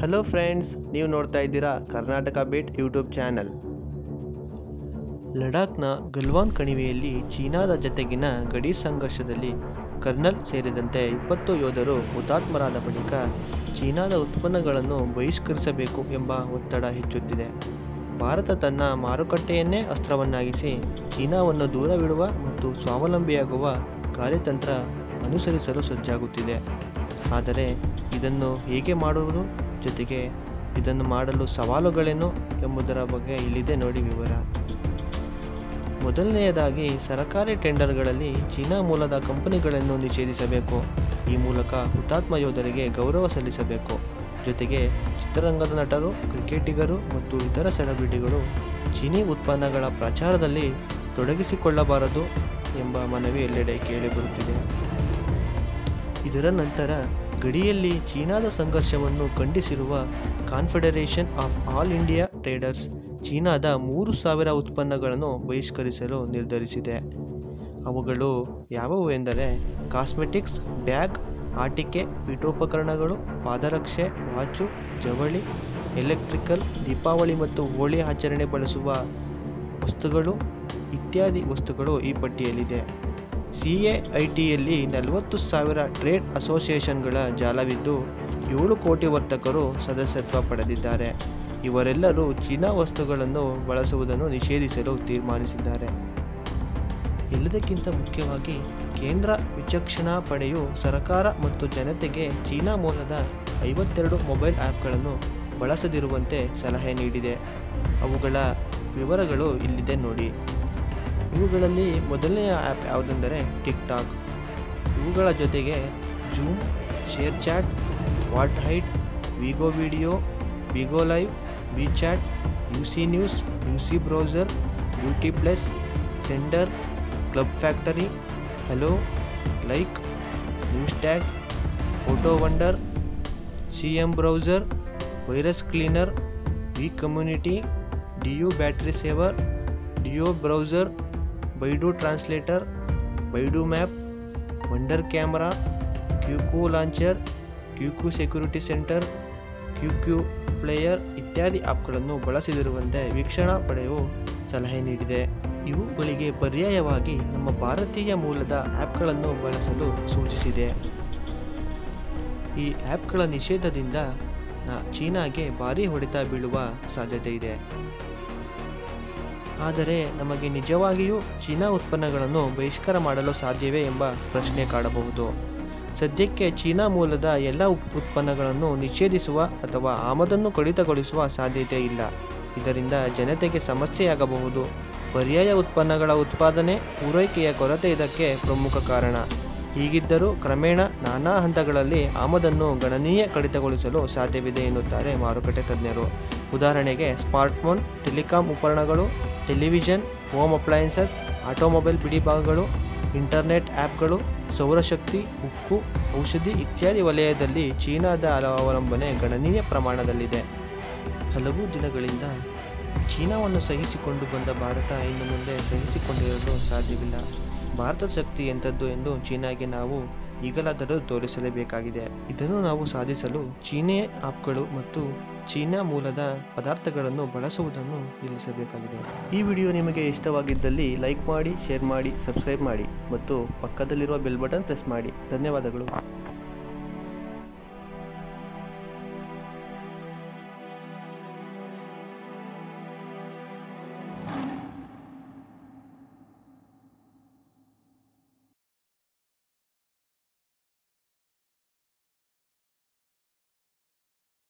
hello friends ನೀವು ನೋಡ್ತಾ ಇದ್ದೀರಾ ಕರ್ನಾಟಕ ಬೀಟ್ ಯೂಟ್ಯೂಬ್ ಚಾನಲ್ ಲಡಾಖ್ನ ಗಲ್ವಾನ್ ಕಣಿವೆಯಲ್ಲಿ ಚೀನಾದ ಜತೆಗಿನ ಗಡಿ ಸಂಘರ್ಷದಲ್ಲಿ ಕರ್ನಲ್ ಸೇರಿದಂತೆ ಇಪ್ಪತ್ತು ಯೋಧರು ಹುತಾತ್ಮರಾದ ಬಳಿಕ ಚೀನಾದ ಉತ್ಪನ್ನಗಳನ್ನು ಬಹಿಷ್ಕರಿಸಬೇಕು ಎಂಬ ಒತ್ತಡ ಹೆಚ್ಚುತ್ತಿದೆ ಭಾರತ ತನ್ನ ಮಾರುಕಟ್ಟೆಯನ್ನೇ ಅಸ್ತ್ರವನ್ನಾಗಿಸಿ ಚೀನಾವನ್ನು ದೂರವಿಡುವ ಮತ್ತು ಸ್ವಾವಲಂಬಿಯಾಗುವ ಕಾರ್ಯತಂತ್ರ ಅನುಸರಿಸಲು ಸಜ್ಜಾಗುತ್ತಿದೆ ಆದರೆ ಇದನ್ನು ಹೇಗೆ ಮಾಡುವುದು ಜೊತೆಗೆ ಇದನ್ನು ಮಾಡಲು ಸವಾಲುಗಳೇನು ಎಂಬುದರ ಬಗ್ಗೆ ಇಲ್ಲಿದೆ ನೋಡಿ ವಿವರ ಮೊದಲನೆಯದಾಗಿ ಸರಕಾರಿ ಟೆಂಡರ್ಗಳಲ್ಲಿ ಚೀನಾ ಮೂಲದ ಕಂಪನಿಗಳನ್ನು ನಿಷೇಧಿಸಬೇಕು ಈ ಮೂಲಕ ಹುತಾತ್ಮ ಯೋಧರಿಗೆ ಗೌರವ ಸಲ್ಲಿಸಬೇಕು ಜೊತೆಗೆ ಚಿತ್ರರಂಗದ ನಟರು ಕ್ರಿಕೆಟಿಗರು ಮತ್ತು ಇತರ ಸೆಲೆಬ್ರಿಟಿಗಳು ಚೀನಿ ಉತ್ಪನ್ನಗಳ ಪ್ರಚಾರದಲ್ಲಿ ತೊಡಗಿಸಿಕೊಳ್ಳಬಾರದು ಎಂಬ ಮನವಿ ಎಲ್ಲೆಡೆ ಕೇಳಿಬರುತ್ತಿದೆ ಇದರ ನಂತರ ಗಡಿಯಲ್ಲಿ ಚೀನಾದ ಸಂಘರ್ಷವನ್ನು ಖಂಡಿಸಿರುವ confederation of all India traders ಚೀನಾದ ಮೂರು ಸಾವಿರ ಉತ್ಪನ್ನಗಳನ್ನು ಬಹಿಷ್ಕರಿಸಲು ನಿರ್ಧರಿಸಿದೆ ಅವುಗಳು ಯಾವುವು ಎಂದರೆ ಕಾಸ್ಮೆಟಿಕ್ಸ್ ಬ್ಯಾಗ್ ಆಟಿಕೆ ಪೀಠೋಪಕರಣಗಳು ಪಾದರಕ್ಷೆ ವಾಚು ಜವಳಿ ಎಲೆಕ್ಟ್ರಿಕಲ್ ದೀಪಾವಳಿ ಮತ್ತು ಹೋಳಿ ಆಚರಣೆ ಬಳಸುವ ವಸ್ತುಗಳು ಇತ್ಯಾದಿ ವಸ್ತುಗಳು ಈ ಪಟ್ಟಿಯಲ್ಲಿದೆ ಸಿ ಎ ಐ ಟಿಯಲ್ಲಿ ನಲವತ್ತು ಸಾವಿರ ಟ್ರೇಡ್ ಅಸೋಸಿಯೇಷನ್ಗಳ ಜಾಲವಿದ್ದು ಏಳು ಕೋಟಿ ವರ್ತಕರು ಸದಸ್ಯತ್ವ ಪಡೆದಿದ್ದಾರೆ ಇವರೆಲ್ಲರೂ ಚೀನಾ ವಸ್ತುಗಳನ್ನು ಬಳಸುವುದನ್ನು ನಿಷೇಧಿಸಲು ತೀರ್ಮಾನಿಸಿದ್ದಾರೆ ಎಲ್ಲದಕ್ಕಿಂತ ಮುಖ್ಯವಾಗಿ ಕೇಂದ್ರ ವಿಚಕ್ಷಣಾ ಪಡೆಯು ಸರ್ಕಾರ ಮತ್ತು ಜನತೆಗೆ ಚೀನಾ ಮೂಲದ ಐವತ್ತೆರಡು ಮೊಬೈಲ್ ಆ್ಯಪ್ಗಳನ್ನು ಬಳಸದಿರುವಂತೆ ಸಲಹೆ ನೀಡಿದೆ ಅವುಗಳ ವಿವರಗಳು ಇಲ್ಲಿದೆ ನೋಡಿ ಇವುಗಳಲ್ಲಿ ಮೊದಲನೆಯ ಆ್ಯಪ್ ಯಾವುದೆಂದರೆ ಟಿಕ್ ಟಾಕ್ ಇವುಗಳ ಜೊತೆಗೆ Zoom ShareChat vault hide Vigo video Vigo live WeChat U C news U C browser beauty plus Xender club factory Helo Likee news tag photo wonder C M browser virus cleaner V community DU battery saver DU browser Baidu translator Baidu map wonder camera QQ launcher QQ security centre QQ player ಇತ್ಯಾದಿ ಆ್ಯಪ್ಗಳನ್ನು ಬಳಸದಿರುವಂತೆ ವೀಕ್ಷಣಾ ಪಡೆಯು ಸಲಹೆ ನೀಡಿದೆ ಇವುಗಳಿಗೆ ಪರ್ಯಾಯವಾಗಿ ನಮ್ಮ ಭಾರತೀಯ ಮೂಲದ ಆ್ಯಪ್ಗಳನ್ನು ಬಳಸಲು ಸೂಚಿಸಿದೆ ಈ ಆ್ಯಪ್ಗಳ ನಿಷೇಧದಿಂದ ನ- ಚೀನಾಗೆ ಭಾರೀ ಹೊಡೆತ ಬೀಳುವ ಸಾಧ್ಯತೆ ಇದೆ ಆದರೆ ನಮಗೆ ನಿಜವಾಗಿಯೂ ಚೀನಾ ಉತ್ಪನ್ನಗಳನ್ನು ಬಹಿಷ್ಕಾರ ಮಾಡಲು ಸಾಧ್ಯವೇ ಎಂಬ ಪ್ರಶ್ನೆ ಕಾಡಬಹುದು ಸದ್ಯಕ್ಕೆ ಚೀನಾ ಮೂಲದ ಎಲ್ಲ ಉಪ್- ಉತ್ಪನ್ನಗಳನ್ನು ನಿಷೇಧಿಸುವ ಅಥವಾ ಆಮದನ್ನು ಕಡಿತಗೊಳಿಸುವ ಸಾಧ್ಯತೆ ಇಲ್ಲ ಇದರಿಂದ ಜನತೆಗೆ ಸಮಸ್ಯೆಯಾಗಬಹುದು ಪರ್ಯಾಯ ಉತ್ಪನ್ನಗಳ ಉತ್ಪಾದನೆ ಪೂರೈಕೆಯ ಕೊರತೆ ಇದಕ್ಕೆ ಪ್ರಮುಖ ಕಾರಣ ಹೀಗಿದ್ದರೂ ಕ್ರಮೇಣ ನಾನಾ ಹಂತಗಳಲ್ಲಿ ಆಮದನ್ನು ಗಣನೀಯ ಕಡಿತಗೊಳಿಸಲು ಸಾಧ್ಯವಿದೆ ಎನ್ನುತ್ತಾರೆ ಮಾರುಕಟ್ಟೆ ತಜ್ಞರು ಉದಾಹರಣೆಗೆ ಸ್ಮಾರ್ಟ್ಫೋನ್ ಟೆಲಿಕಾಂ ಉಪಕರಣಗಳು ಟೆಲಿವಿಷನ್ ಹೋಮ್ ಅಪ್ಲಯನ್ಸಸ್ ಆಟೋಮೊಬೈಲ್ ಬಿಡಿಭಾಗಗಳು ಇಂಟರ್ನೆಟ್ ಆ್ಯಪ್ಗಳು ಸೌರಶಕ್ತಿ ಉಕ್ಕು ಔಷಧಿ ಇತ್ಯಾದಿ ವಲಯದಲ್ಲಿ ಚೀನಾದ ಅವಲಂಬನೆ ಗಣನೀಯ ಪ್ರಮಾಣದಲ್ಲಿದೆ ಹಲವು ದಿನಗಳಿಂದ ಚೀನಾವನ್ನು ಸಹಿಸಿಕೊಂಡು ಬಂದ ಭಾರತ ಇನ್ನು ಮುಂದೆ ಸಹಿಸಿಕೊಂಡಿರಲು ಸಾಧ್ಯವಿಲ್ಲ ಭಾರತದ ಶಕ್ತಿ ಎಂಥದ್ದು ಎಂದು ಚೀನಾಗೆ ನಾವು ಈಗಲಾದರೂ ತೋರಿಸಲೇಬೇಕಾಗಿದೆ ಇದನ್ನು ನಾವು ಸಾಧಿಸಲು ಚೀನೇ ಆಪ್ಗಳು ಮತ್ತು ಚೀನಾ ಮೂಲದ ಪದಾರ್ಥಗಳನ್ನು ಬಳಸುವುದನ್ನು ನಿಲ್ಲಿಸಬೇಕಾಗಿದೆ ಈ ವಿಡಿಯೋ ನಿಮಗೆ ಇಷ್ಟವಾಗಿದ್ದಲ್ಲಿ ಲೈಕ್ ಮಾಡಿ ಶೇರ್ ಮಾಡಿ ಸಬ್ಸ್ಕ್ರೈಬ್ ಮಾಡಿ ಮತ್ತು ಪಕ್ಕದಲ್ಲಿರುವ ಬೆಲ್ ಬಟನ್ ಪ್ರೆಸ್ ಮಾಡಿ ಧನ್ಯವಾದಗಳು